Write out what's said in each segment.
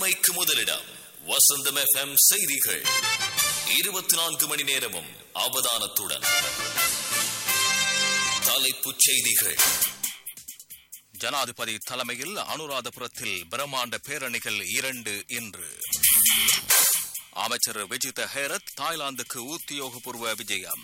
உண்மைக்கு முதலிடம் வசந்தம் எஃப்எம் செய்திகள் இருபத்தி நான்கு மணி நேரமும் அவதானத்துடன் தலைப்புச் செய்திகள் ஜனாதிபதி தலைமையில் அனுராதபுரத்தில் பிரம்மாண்ட பேரணிகள் இரண்டு இன்று அமைச்சர் விஜித ஹேரத் தாய்லாந்துக்கு உத்தியோகபூர்வ விஜயம்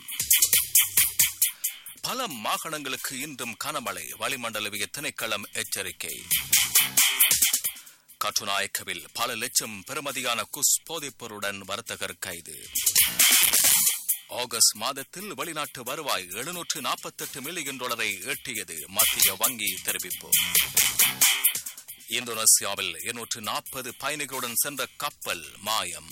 பல மாகாணங்களுக்கு இன்றும் கனமழை வளிமண்டலவிய திணைக்களம் எச்சரிக்கை கட்டுநாயக்கவில் பல லட்சம் பெறுமதியான குஸ் போதைப்பொருடன் வர்த்தகர் கைது ஆகஸ்ட் மாதத்தில் வெளிநாட்டு வருவாய் எழுநூற்று நாற்பத்தெட்டு மில்லியன் டாலரை எட்டியது மத்திய வங்கி தெரிவிப்பு இந்தோனேசியாவில் இருநூற்று நாற்பது பயணிகளுடன் சென்ற கப்பல் மாயம்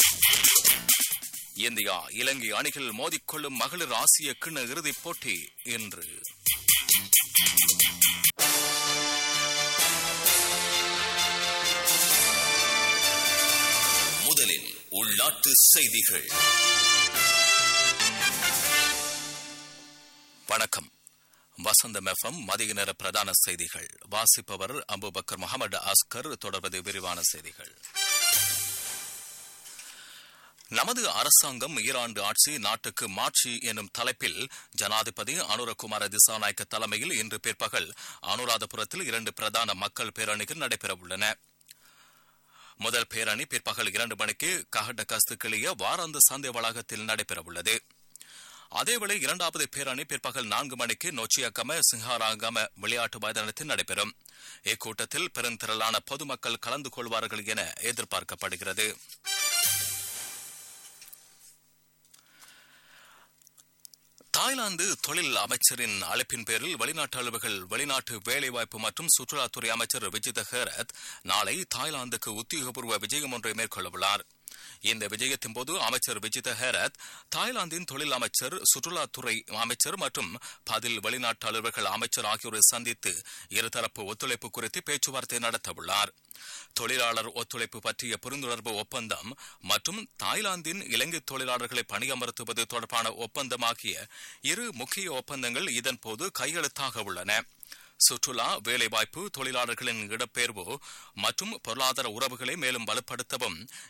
இந்தியா இலங்கை அணிகள் மோதிக்கொள்ளும் மகளிர் ஆசிய கிண்ண இறுதிப் போட்டி இன்று முதலில் உள்நாட்டு செய்திகள் வணக்கம் வசந்தம் எஃப்எம் மதிய நேர பிரதான செய்திகள் வாசிப்பவர் அபுபக்கர் முகமது அஸ்கர் தொடர்வது விரிவான செய்திகள் நமது அரசாங்கம் ஈராண்டு ஆட்சி நாட்டுக்கு மாட்சி எனும் தலைப்பில் ஜனாதிபதி அனுரகுமார திசாநாயக்க தலைமையில் இன்று பிற்பகல் அனுராதபுரத்தில் இரண்டு பிரதான மக்கள் பேரணிகள் நடைபெறவுள்ளன முதல் பேரணி பிற்பகல் இரண்டு மணிக்கு கஹட்ட கஸ்துக்கிளிய வாராந்த சந்தை வளாகத்தில் நடைபெறவுள்ளது அதேவேளை இரண்டாவது பேரணி பிற்பகல் நான்கு மணிக்கு நொச்சியக்கம சிங்காராங்கம விளையாட்டு மைதானத்தில் நடைபெறும் இக்கூட்டத்தில் பெருந்திரளான பொதுமக்கள் கலந்து கொள்வார்கள் என எதிர்பார்க்கப்படுகிறது தாய்லாந்து தொழில் அமைச்சரின் அழைப்பின் பேரில் வெளிநாட்டு அலுவல்கள் வெளிநாட்டு வேலைவாய்ப்பு மற்றும் சுற்றுலாத்துறை அமைச்சர் விஜித ஹேரத் நாளை தாய்லாந்துக்கு உத்தியோகபூர்வ விஜயம் ஒன்றை மேற்கொள்ளவுள்ளார் இந்த விஜயத்தின் போது அமைச்சர் விஜித ஹேரத் தாய்லாந்தின் தொழில் அமைச்சர் சுற்றுலாத்துறை அமைச்சர் மற்றும் பதில் வெளிநாட்டு அலுவல்கள் அமைச்சர் ஆகியோரை சந்தித்து இருதரப்பு ஒத்துழைப்பு குறித்து பேச்சுவார்த்தை நடத்தவுள்ளார் தொழிலாளர் ஒத்துழைப்பு பற்றிய புரிந்துணர்வு ஒப்பந்தம் மற்றும் தாய்லாந்தின் இலங்கை தொழிலாளர்களை பணியமர்த்துவது தொடர்பான ஒப்பந்தம் ஆகிய இரு முக்கிய ஒப்பந்தங்கள் இதன்போது கையெழுத்தாக உள்ளன சுற்றுலா வேலைவாய்ப்பு தொழிலாளர்களின் இடப்பெயர்வு மற்றும் பொருளாதார உறவுகளை மேலும் வலுப்படுத்தவும்